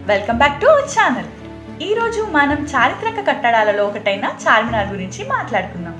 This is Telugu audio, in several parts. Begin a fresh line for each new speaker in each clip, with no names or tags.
welcome back to our channel ఈ రోజు మనం చారిత్రక కట్టడాలలో ఒకటైన చార్మినార్ గురించి మాట్లాడుకుందాం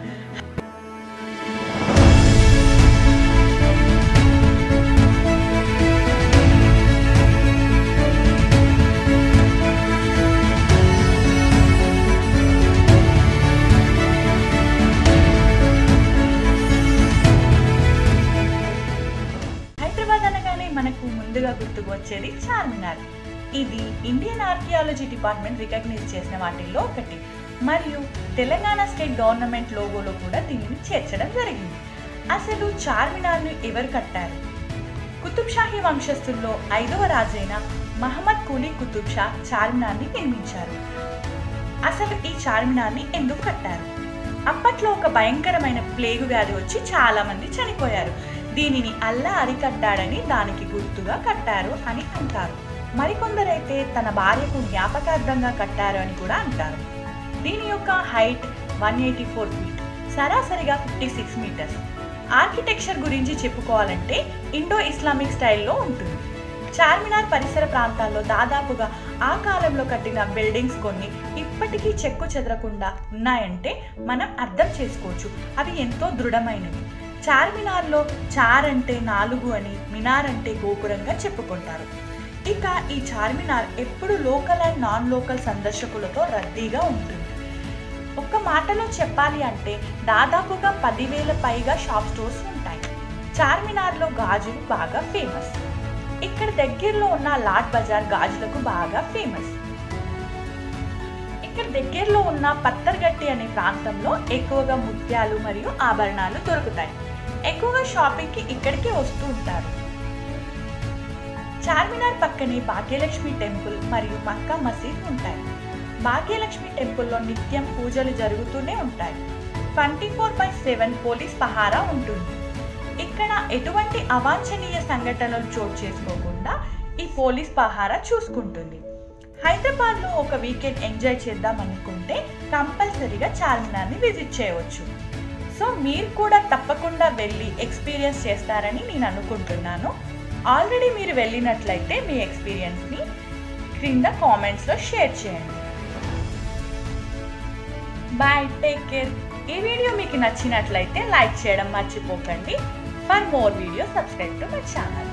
హైదరాబాద్ అనగానే మనకు ముందుగా గుర్తుకు వచ్చేది చార్మినార్ ఇది ఇండియన్ ఆర్కియాలజీ డిపార్ట్మెంట్ రికగ్నైజ్ చేసిన వాటిల్లో ఒకటి మరియు తెలంగాణ స్టేట్ గవర్నమెంట్ లోగోలో కూడా దీనిని చేర్చడం జరిగింది అసలు చార్మినార్ను ఎవరు కట్టారు కుతుబ్ షాహీ వంశస్థుల్లో ఐదవ రాజైన మహమ్మద్ కూలీ కుతుబ్ షా చార్మినార్ని నిర్మించారు అసలు ఈ చార్మినార్ని ఎందుకు కట్టారు అప్పట్లో ఒక భయంకరమైన ప్లేగు వ్యాధి వచ్చి చాలా మంది చనిపోయారు దీనిని అల్లా అరికట్టాడని దానికి గుర్తుగా కట్టారు అని అంటారు మరికొందరైతే తన భార్యకు జ్ఞాపకార్థంగా కట్టారు అని కూడా అంటారు దీని యొక్క height one eighty four feet సరాసరిగా ఫిఫ్టీ సిక్స్ మీటర్స్ ఆర్కిటెక్చర్ గురించి చెప్పుకోవాలంటే ఇండో ఇస్లామిక్ స్టైల్లో ఉంటుంది చార్మినార్ పరిసర ప్రాంతాల్లో దాదాపుగా ఆ కాలంలో కట్టిన బిల్డింగ్స్ కొన్ని ఇప్పటికీ చెక్కు చెదరకుండా ఉన్నాయంటే మనం అర్థం చేసుకోవచ్చు అవి ఎంతో దృఢమైనవి చార్మినార్లో చార్ అంటే నాలుగు అని మినార్ అంటే గోపురంగా చెప్పుకుంటారు ఇక ఈ చార్మినార్ ఎప్పుడు లోకల్ అండ్ నాన్ లోకల్ సందర్శకులతో రద్దీగా ఉంటుంది ఒక్క మాటలో చెప్పాలి అంటే దాదాపుగా పదివేల పైగా షాప్ స్టోర్స్ ఉంటాయి చార్మినార్లో గాజులు బాగా ఫేమస్ ఇక్కడ దగ్గరలో ఉన్న లాట్ బజార్ గాజులకు బాగా ఫేమస్ ఇక్కడ దగ్గరలో ఉన్న పత్తర్గట్టి అనే ప్రాంతంలో ఎక్కువగా ముత్యాలు మరియు ఆభరణాలు దొరుకుతాయి ఎక్కువగా షాపింగ్కి ఇక్కడికి వస్తూ ఉంటారు చార్మినార్ పక్కనే భాగ్యలక్ష్మి టెంపుల్ మరియు మక్కా మసీద్ ఉంటాయి భాగ్యలక్ష్మి టెంపుల్లో నిత్యం పూజలు జరుగుతూనే ఉంటాయి twenty four by seven police పహారా ఉంటుంది ఇక్కడ ఎటువంటి అవాంఛనీయ సంఘటనలు చోటు చేసుకోకుండా ఈ పోలీస్ పహారా చూసుకుంటుంది హైదరాబాద్లో ఒక వీకెండ్ ఎంజాయ్ చేద్దాం అనుకుంటే కంపల్సరీగా చార్మినార్ని విజిట్ చేయవచ్చు సో మీరు కూడా తప్పకుండా వెళ్ళి ఎక్స్పీరియన్స్ చేస్తారని నేను అనుకుంటున్నాను ఆల్రెడీ మీరు వెళ్ళినట్లయితే మీ ఎక్స్పీరియన్స్ని క్రింద కామెంట్స్లో షేర్ చేయండి బాయ్ టేక్ కేర్ ఈ వీడియో మీకు నచ్చినట్లయితే లైక్ చేయడం మర్చిపోకండి for more video subscribe to my channel